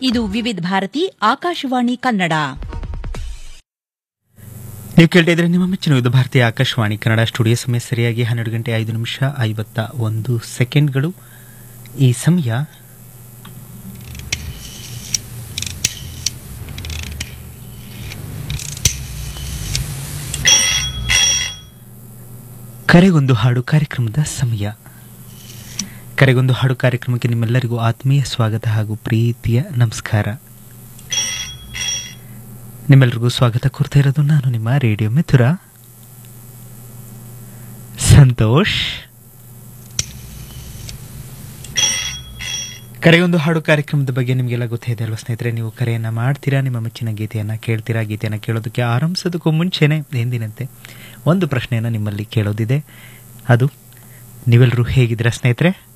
ಇದು ವಿವಿಧ ಭಾರತಿ ಆಕಾಶವಾಣಿ ಕನ್ನಡ ನೀವು ಕೇಳ್ತಾ ಇದ್ರೆ ನಿಮ್ಮ ಮೆಚ್ಚಿನ ಇದು ಭಾರತೀಯ ಆಕಾಶವಾಣಿ ಕನ್ನಡ ಸ್ಟುಡಿಯೋ ಸಮಯ ಸರಿಯಾಗಿ ಹನ್ನೆರಡು ಗಂಟೆ ಐದು ನಿಮಿಷ ಐವತ್ತ ಒಂದು ಸೆಕೆಂಡ್ಗಳು ಈ ಸಮಯ ಕರೆಗೊಂದು ಹಾಡು ಕಾರ್ಯಕ್ರಮದ ಸಮಯ ಕರೆಗೊಂದು ಹಾಡು ಕಾರ್ಯಕ್ರಮಕ್ಕೆ ನಿಮ್ಮೆಲ್ಲರಿಗೂ ಆತ್ಮೀಯ ಸ್ವಾಗತ ಹಾಗೂ ಪ್ರೀತಿಯ ನಮಸ್ಕಾರ ನಿಮ್ಮೆಲ್ಲರಿಗೂ ಸ್ವಾಗತ ಕೋರ್ತಾ ಇರೋದು ನಾನು ನಿಮ್ಮ ರೇಡಿಯೋ ಮಿಥುರ ಸಂತೋಷ್ ಕರೆಯೊಂದು ಹಾಡು ಕಾರ್ಯಕ್ರಮದ ಬಗ್ಗೆ ನಿಮಗೆಲ್ಲ ಗೊತ್ತೇ ಇದೆ ಅಲ್ವಾ ಸ್ನೇಹಿತರೆ ನೀವು ಕರೆಯನ್ನ ಮಾಡ್ತೀರಾ ನಿಮ್ಮ ಮೆಚ್ಚಿನ ಗೀತೆಯನ್ನ ಕೇಳ್ತೀರಾ ಗೀತೆಯನ್ನ ಕೇಳೋದಕ್ಕೆ ಆರಂಭಿಸೋದಕ್ಕೂ ಮುಂಚೆನೆ ಎಂದಿನಂತೆ ಒಂದು ಪ್ರಶ್ನೆಯನ್ನ ನಿಮ್ಮಲ್ಲಿ ಕೇಳೋದಿದೆ ಅದು ನೀವೆಲ್ಲರೂ ಹೇಗಿದ್ದೀರಾ ಸ್ನೇಹಿತರೆ